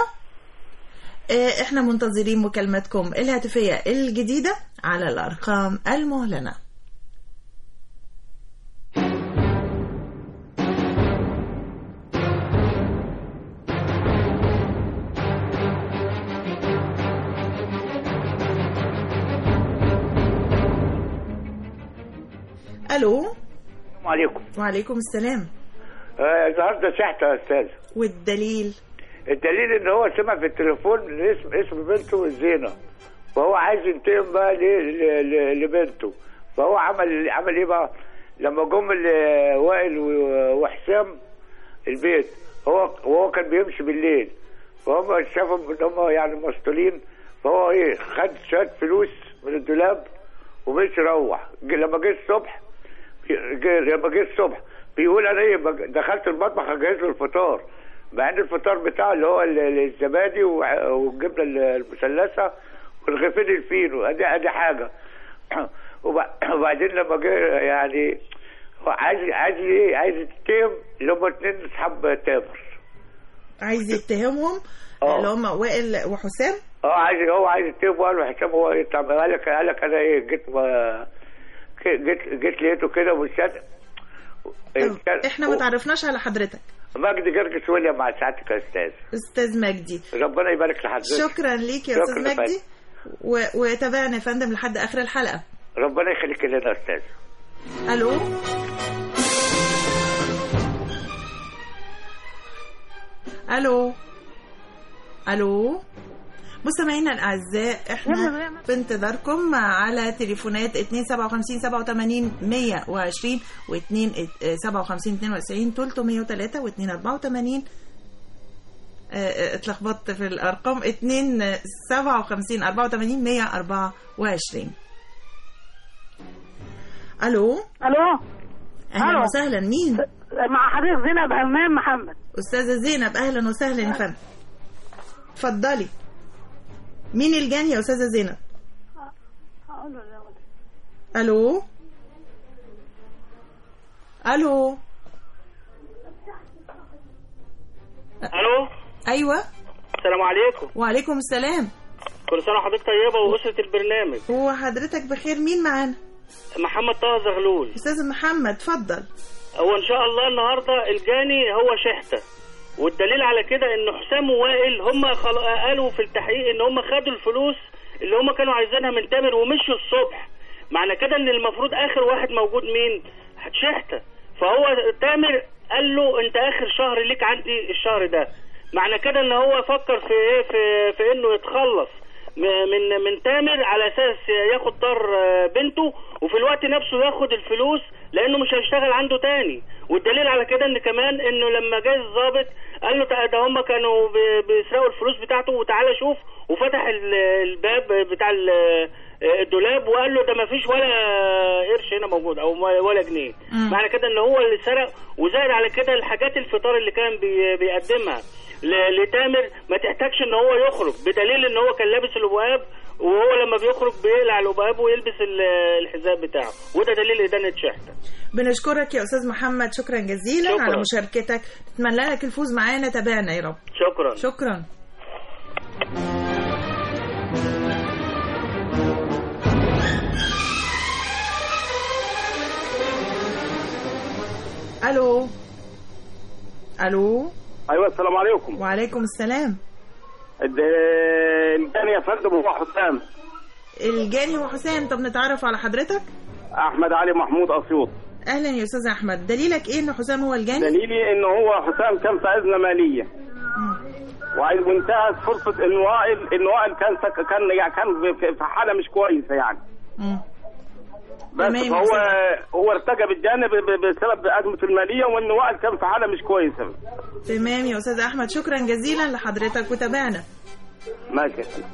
آه احنا منتظرين مكالمتكم الهاتفية الجديدة على الأرقام المعلنة ألو السلام عليكم وعليكم السلام آه، النهارده شحت يا استاذ والدليل الدليل ان هو سمع في التليفون اسم اسم بنته زينه فهو عايز ينتقم بقى ل- ل- ل- لبنته فهو عمل عمل ايه بقى لما جم ال- وائل و- وحسام البيت هو وهو كان بيمشي بالليل فهم شافوا ان هم يعني مسطولين فهو ايه خد شويه فلوس من الدولاب ومشي روح ج- لما جه الصبح جه- لما جه الصبح بيقول انا ايه بج- دخلت المطبخ اجهز له الفطار مع ان الفطار بتاعه اللي هو ال- ال- الزبادي وع- والجبنه ال- المثلثه والغفير الفينو ادي ادي حاجه وب- وبعدين لما جه يعني هو عايز عايز ايه عايز يتهم اللي هم اتنين اصحاب تامر عايز يتهمهم اللي هم وائل وحسام اه عايز هو عايز يتهم وقال له حسام هو إيه؟ طب قال لك قال لك انا ايه جيت ما- جيت جيت لقيته كده مستدعي احنا ما تعرفناش على حضرتك مجدي جرجس ويليام مع سعادتك يا استاذ استاذ مجدي ربنا يبارك لحضرتك شكرا ليك يا شكراً استاذ يا مجدي و... وتابعنا يا فندم لحد اخر الحلقه ربنا يخليك لنا يا استاذ الو الو الو مستمعينا الاعزاء احنا في انتظاركم على تليفونات 257 87 120 و2 57 92 303 و2 84 اتلخبطت في الارقام 2 57 84 124 الو الو اهلا ألو. وسهلا مين مع حضرتك زينب همام محمد استاذه زينب اهلا وسهلا يا فندم اتفضلي مين الجاني يا استاذه زينب الو الو الو ايوه السلام عليكم وعليكم السلام كل سنه وحضرتك طيبه واسره البرنامج هو حضرتك بخير مين معانا محمد طه زغلول استاذ محمد اتفضل هو ان شاء الله النهارده الجاني هو شحته والدليل على كده ان حسام ووائل هم خل... قالوا في التحقيق ان هم خدوا الفلوس اللي هم كانوا عايزينها من تامر ومشوا الصبح معنى كده ان المفروض اخر واحد موجود مين شحته فهو تامر قال له انت اخر شهر ليك عندي الشهر ده معنى كده ان هو فكر في ايه في, في انه يتخلص م- من من تامر على اساس ياخد طار آه، بنته وفي الوقت نفسه ياخد الفلوس لانه مش هيشتغل عنده تاني والدليل على كده ان كمان انه لما جه الضابط قال له تع- ده هم كانوا بي- بيسرقوا الفلوس بتاعته وتعالى شوف وفتح ال- الباب بتاع ال- آه، الدولاب وقال له ده ما فيش ولا قرش هنا موجود او ما- ولا جنيه مم. معنى كده ان هو اللي سرق وزائد على كده الحاجات الفطار اللي كان بي- بيقدمها ل- لتامر ما تحتاجش ان هو يخرج بدليل ان هو كان لابس الابواب وهو لما بيخرج بيقلع الابواب ويلبس ال- الحذاء بتاعه وده دليل ادانه شحته بنشكرك يا استاذ محمد شكرا جزيلا شكراً. على مشاركتك نتمنى لك الفوز معانا تابعنا يا رب شكرا شكرا الو الو ايوه السلام عليكم وعليكم السلام الد- الجاني يا فندم هو حسام الجاني وحسام طب نتعرف على حضرتك احمد علي محمود اسيوط اهلا يا استاذ احمد دليلك ايه ان حسام هو الجاني دليلي ان هو حسام كان في ازمه ماليه وعايز وانتهت فرصه ان وائل ان وائل كان سك كان يعني كان في- في حاله مش كويسه يعني مم. بس تمام، فهو أستاذ. هو ارتجى بالجانب ب- بسبب ازمه الماليه وان وائل كان في حاله مش كويسه تمام يا استاذ احمد شكرا جزيلا لحضرتك وتابعنا ماشي يا فندم.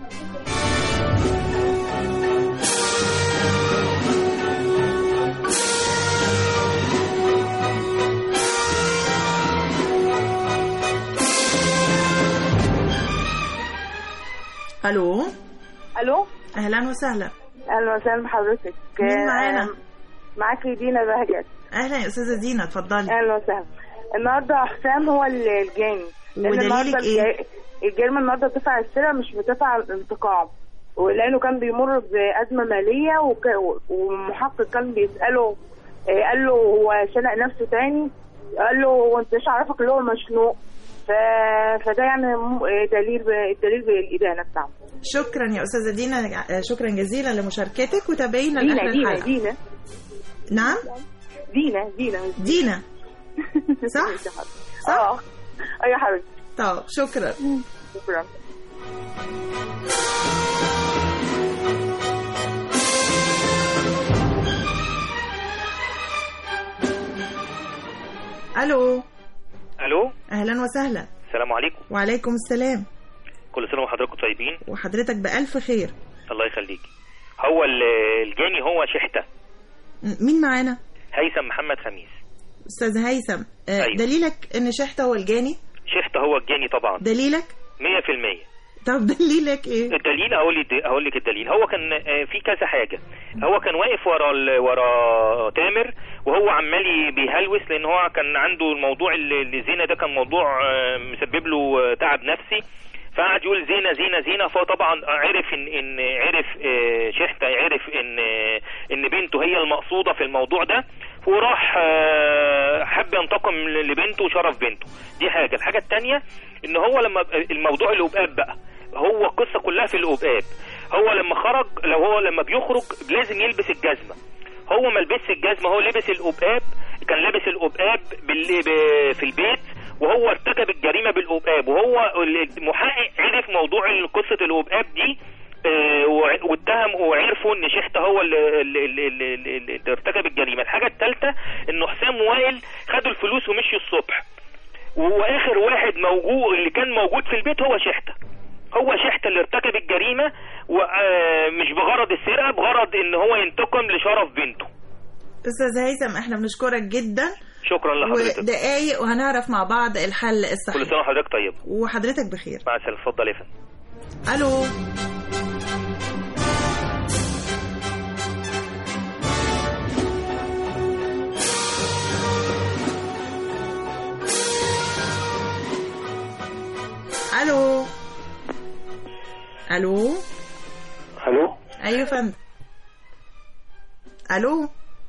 الو الو اهلا وسهلا اهلا وسهلا بحضرتك مين معانا؟ آه، معاكي دينا بهجت اهلا يا استاذه زينه اتفضلي اهلا وسهلا النهارده حسام هو ال- الجاني لأن ودليلك النهارده إيه؟ الجا- الجريمه النهارده دفع السرقه مش بتدفع الانتقام ولانه كان بيمر بازمه ماليه وك- ومحقق كان بيساله آه، قال له هو شنق نفسه تاني قال له هو انت ايش عرفك اللي هو مشنوق ف... فده يعني م- آه، دليل ب- دليل بالادانه بتاعته شكرا يا استاذه دينا آه، شكرا جزيلا لمشاركتك وتابعينا دينا لاخر دينا الحلقه دينا نعم دينا دينا دينا صح صح اه ايوه حبيبتي طب شكرا شكرا الو الو اهلا وسهلا السلام عليكم وعليكم السلام كل سنه وحضراتكم طيبين وحضرتك بألف خير الله يخليك هو ال- الجاني هو شحته م- مين معانا هيثم محمد خميس استاذ هيثم آه، أيوة. دليلك ان شحته هو الجاني شحته هو الجاني طبعا دليلك 100% طب دليلك ايه الدليل اقول لك اقول لك الدليل هو كان آه، في كذا حاجه هو كان واقف ورا ال- ورا تامر وهو عمال ي- بيهلوس لان هو كان عنده الموضوع اللي اللي زينه ده كان موضوع آه، مسبب له آه، تعب نفسي فقعد يقول زينه زينه زينه فهو طبعا عرف ان ان عرف آه، شحته عرف ان آه، ان بنته هي المقصوده في الموضوع ده وراح آه، حب ينتقم ل- لبنته وشرف بنته دي حاجه الحاجه الثانيه ان هو لما الموضوع الابقاب بقى هو القصه كلها في الابقاب هو لما خرج لو هو لما بيخرج لازم يلبس الجزمه هو ما لبسش الجزمه هو لبس الابقاب كان لابس الابقاب بال- ب- في البيت وهو ارتكب الجريمه بالابقاب وهو المحقق عرف موضوع قصه الابقاب دي آه، وع- واتهم وعرفوا ان شحته هو اللي, اللي, اللي, اللي, اللي اللي ارتكب الجريمه الحاجه الثالثه انه حسام وائل خدوا الفلوس ومشوا الصبح واخر واحد موجود اللي كان موجود في البيت هو شحته هو شحته اللي ارتكب الجريمه ومش بغرض السرقه بغرض ان هو ينتقم لشرف بنته استاذ هيثم احنا بنشكرك جدا شكرا لحضرتك ودقايق وهنعرف مع بعض الحل كل الصحيح سنه وحضرتك طيب وحضرتك بخير مع السلامه اتفضل يا فندم الو الو الو الو ايوه يا فندم الو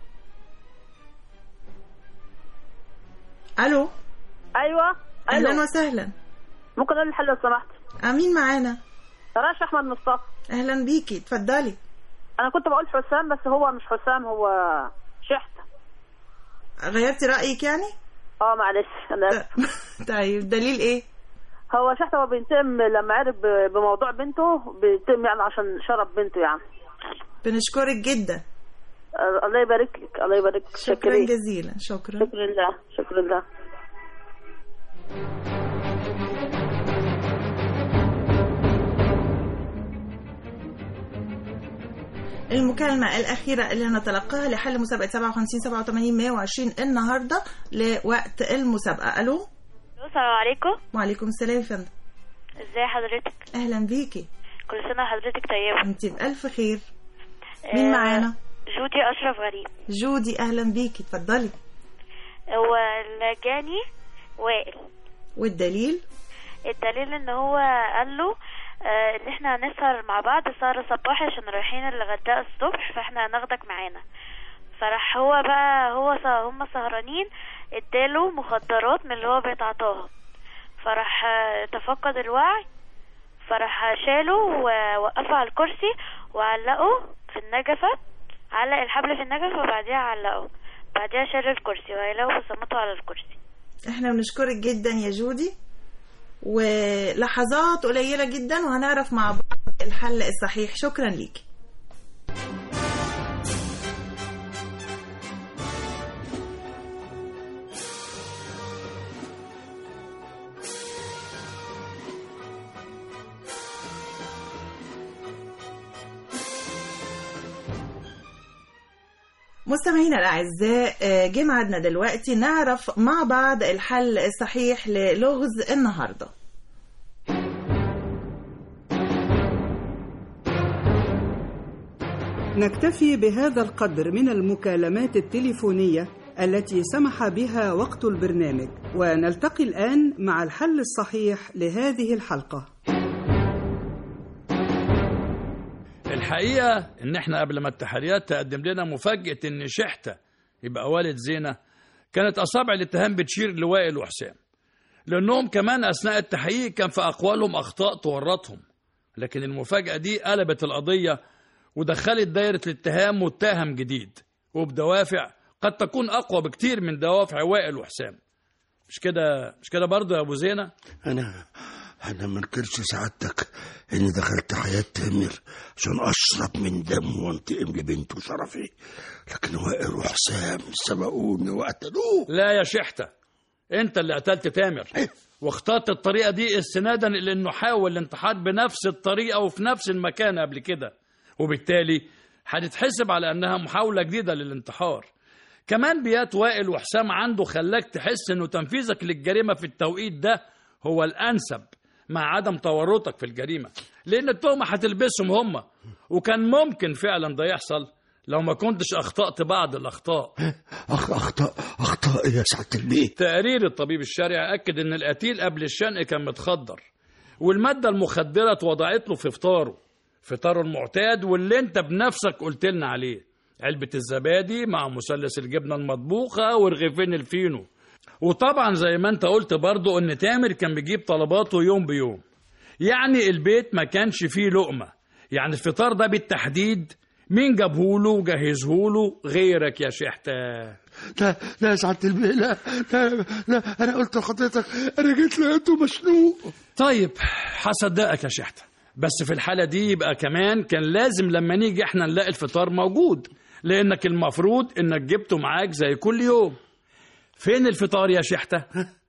الو ايوه اهلا ألو. وسهلا ممكن اقول الحل لو سمحت امين معانا رش احمد مصطفى اهلا بيكي اتفضلي انا كنت بقول حسام بس هو مش حسام هو شحته غيرتي رايك يعني اه معلش انا آسفة. طيب دليل ايه هو شحته هو بينتقم لما عرف ب- بموضوع بنته بينتقم يعني عشان شرب بنته يعني بنشكرك جدا آه، الله يبارك لك الله يبارك لك شكرا شكرا جزيلا شكرا شكرا لله شكرا لله المكالمة الأخيرة اللي هنتلقاها لحل مسابقة 57 87 120 النهاردة لوقت المسابقة ألو السلام عليكم وعليكم السلام يا فندم ازي حضرتك أهلا بيكي كل سنة وحضرتك طيبة انت بألف خير مين معانا جودي أشرف غريب جودي أهلا بيكي اتفضلي هو الجاني وائل والدليل الدليل ان هو قال له آه، ان احنا هنسهر مع بعض سهرة صباحي عشان رايحين الغداء الصبح فاحنا هناخدك معانا فراح هو بقى هو س- هم سهرانين اداله مخدرات من اللي هو بيتعاطاها فراح آه، تفقد الوعي فراح شاله ووقفه على الكرسي وعلقه في النجفة علق الحبل في النجفة وبعديها علقه بعديها شال الكرسي وهيلاقوا بصمته على الكرسي احنا بنشكرك جدا يا جودي ولحظات قليلة جدا وهنعرف مع بعض الحل الصحيح شكرا ليكي مستمعينا الأعزاء آه، جه ميعادنا دلوقتي نعرف مع بعض الحل الصحيح للغز النهارده نكتفي بهذا القدر من المكالمات التليفونية التي سمح بها وقت البرنامج ونلتقي الآن مع الحل الصحيح لهذه الحلقة الحقيقة إن إحنا قبل ما التحريات تقدم لنا مفاجأة إن شحتة يبقى والد زينة كانت أصابع الاتهام بتشير لوائل وحسام لأنهم كمان أثناء التحقيق كان في أقوالهم أخطاء تورطهم لكن المفاجأة دي قلبت القضية ودخلت دايرة الاتهام متهم جديد وبدوافع قد تكون أقوى بكتير من دوافع وائل وحسام مش كده مش كده برضه يا أبو زينة انا انا ما انكرش سعادتك اني دخلت حياة تامر عشان اشرب من دمه وانتقم لبنته شرفي لكن وائل وحسام سبقوني وقتلوه لا يا شحتة انت اللي قتلت تامر واخترت الطريقة دي استنادا لانه حاول الانتحار بنفس الطريقة وفي نفس المكان قبل كده وبالتالي هتتحسب على انها محاولة جديدة للانتحار كمان بيات وائل وحسام عنده خلاك تحس انه تنفيذك للجريمة في التوقيت ده هو الانسب مع عدم تورطك في الجريمة لأن التهمة هتلبسهم هم وكان ممكن فعلا ده يحصل لو ما كنتش أخطأت بعض الأخطاء أخ أخطاء أخطاء يا سعادة البيت تقرير الطبيب الشرعي أكد إن القتيل قبل الشنق كان متخدر والمادة المخدرة اتوضعت له في فطاره فطاره المعتاد واللي انت بنفسك قلت لنا عليه علبة الزبادي مع مثلث الجبنة المطبوخة ورغيفين الفينو وطبعا زي ما انت قلت برضو ان تامر كان بيجيب طلباته يوم بيوم يعني البيت ما كانش فيه لقمة يعني الفطار ده بالتحديد مين جابهوله وجهزهوله غيرك يا شحتة لا لا يا سعادة البيت لا لا لا أنا قلت لحضرتك أنا جيت لقيته مشنوق طيب هصدقك يا شحتة بس في الحالة دي يبقى كمان كان لازم لما نيجي احنا نلاقي الفطار موجود لأنك المفروض إنك جبته معاك زي كل يوم فين الفطار يا شحتة؟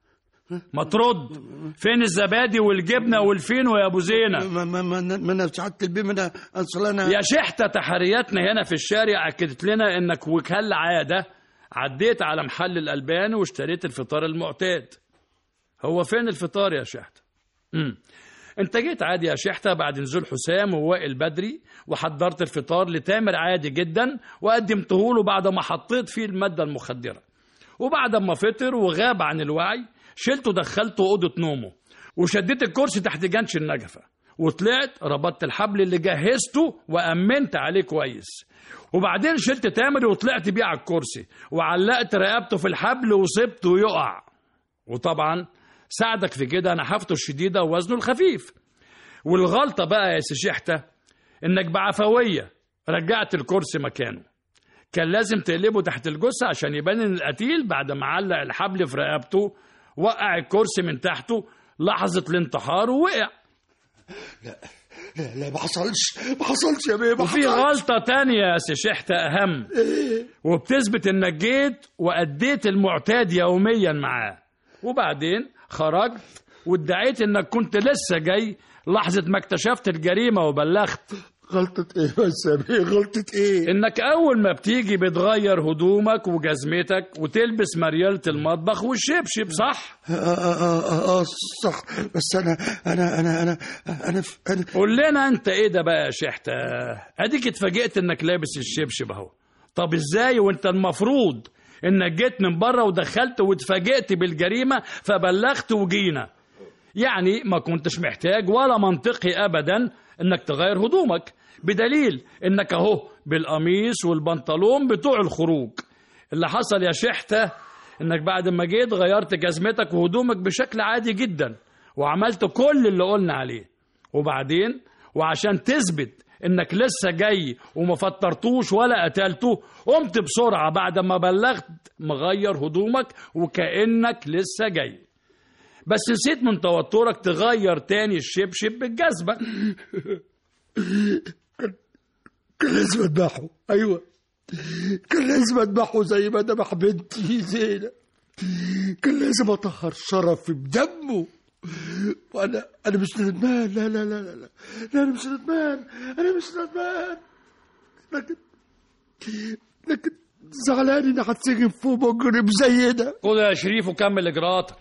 ما ترد فين الزبادي والجبنة والفينو يا أبو زينة ما ما ما ما أنا سعادة البيت ما أنا أصل أنا يا شحتة تحرياتنا هنا في الشارع أكدت لنا إنك وكال عادة عديت على محل الألبان واشتريت الفطار المعتاد هو فين الفطار يا شحتة؟ مم. انت جيت عادي يا شحتة بعد نزول حسام ووائل بدري وحضرت الفطار لتامر عادي جدا وقدمته له بعد ما حطيت فيه المادة المخدرة وبعد ما فطر وغاب عن الوعي شلته دخلته أوضة نومه وشديت الكرسي تحت جنش النجفة وطلعت ربطت الحبل اللي جهزته وأمنت عليه كويس وبعدين شلت تامر وطلعت بيه على الكرسي وعلقت رقبته في الحبل وسبته يقع وطبعا ساعدك في كده نحافته الشديدة ووزنه الخفيف والغلطة بقى يا سشحتة انك بعفوية رجعت الكرسي مكانه كان لازم تقلبه تحت الجثة عشان يبان ان القتيل بعد ما علق الحبل في رقبته وقع الكرسي من تحته لحظة الانتحار ووقع لا لا لا ما حصلش ما حصلش يا بيه ما وفي حصلش. غلطة تانية يا سي شحتة أهم وبتثبت إنك جيت وأديت المعتاد يوميا معاه وبعدين خرجت وادعيت إنك كنت لسه جاي لحظة ما اكتشفت الجريمة وبلغت غلطة ايه بس يا بيه غلطة ايه إنك أول ما بتيجي بتغير هدومك وجزمتك وتلبس مريالة المطبخ والشبشب صح؟ آه آه آه آه صح بس انا انا انا انا انا انا قول لنا انت ايه ده بقى يا شحتة اديك اتفاجئت انك لابس الشبشب اهو طب ازاي وانت المفروض انك جيت من بره ودخلت واتفاجئت بالجريمة فبلغت وجينا يعني ما كنتش محتاج ولا منطقي ابدا انك تغير هدومك بدليل انك اهو بالقميص والبنطلون بتوع الخروج اللي حصل يا شحتة انك بعد ما جيت غيرت جزمتك وهدومك بشكل عادي جدا وعملت كل اللي قلنا عليه وبعدين وعشان تثبت انك لسه جاي وما فطرتوش ولا قتلته قمت بسرعة بعد ما بلغت مغير هدومك وكأنك لسه جاي بس نسيت من توترك تغير تاني الشبشب بالجزمة كان لازم اذبحه ايوه كان لازم اذبحه زي ما ذبح بنتي زينب كان لازم اطهر شرفي بدمه وانا انا مش ندمان لا لا لا لا لا, لا انا مش ندمان انا مش ندمان لكن لكن زعلان اني هتسجن في مجرم زي ده خد يا شريف وكمل اجراءاتك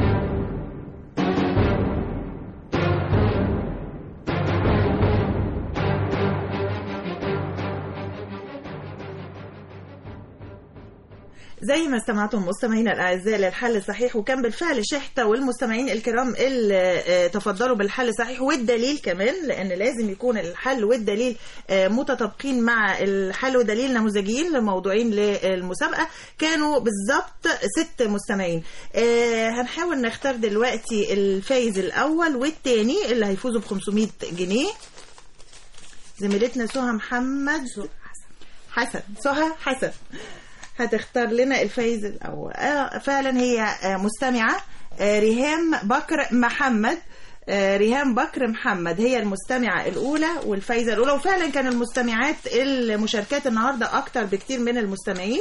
زي ما استمعتم مستمعينا الاعزاء للحل الصحيح وكان بالفعل شحته والمستمعين الكرام اللي آه، تفضلوا بالحل الصحيح والدليل كمان لان لازم يكون الحل والدليل آه، متطابقين مع الحل والدليل نموذجيين لموضوعين للمسابقه كانوا بالظبط ست مستمعين آه، هنحاول نختار دلوقتي الفايز الاول والثاني اللي هيفوزوا ب 500 جنيه زميلتنا سهى محمد حسن سهى حسن هتختار لنا الفايز الأول آه فعلا هي آه مستمعة آه ريهام بكر محمد آه ريهام بكر محمد هي المستمعة الأولى والفايزة الأولى وفعلا كان المستمعات المشاركات النهاردة أكتر بكتير من المستمعين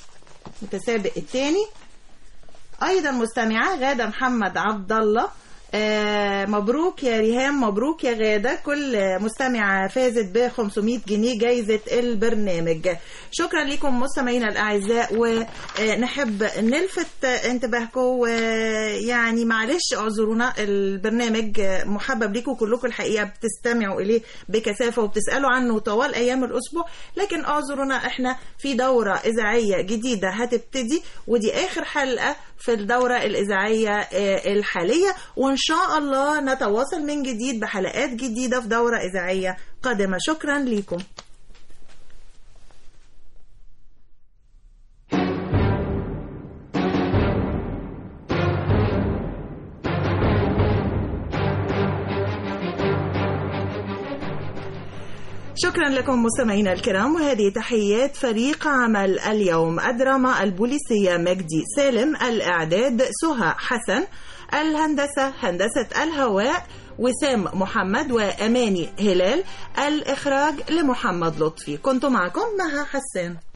المتسابق الثاني أيضا مستمعة غادة محمد عبد الله آه مبروك يا ريهام مبروك يا غادة كل مستمعة فازت ب 500 جنيه جايزة البرنامج شكرا لكم مستمعينا الأعزاء ونحب نلفت انتباهكم ويعني معلش اعذرونا البرنامج محبب لكم كلكم الحقيقة بتستمعوا إليه بكثافة وبتسألوا عنه طوال أيام الأسبوع لكن اعذرونا احنا في دورة إذاعية جديدة هتبتدي ودي آخر حلقة في الدورة الإذاعية آه، الحالية وإن شاء الله نتواصل من جديد بحلقات جديدة في دورة إذاعية قادمة شكرا لكم شكرا لكم مستمعينا الكرام وهذه تحيات فريق عمل اليوم الدراما البوليسية مجدي سالم الإعداد سهى حسن الهندسة هندسة الهواء وسام محمد وأماني هلال الإخراج لمحمد لطفي كنت معكم مها حسان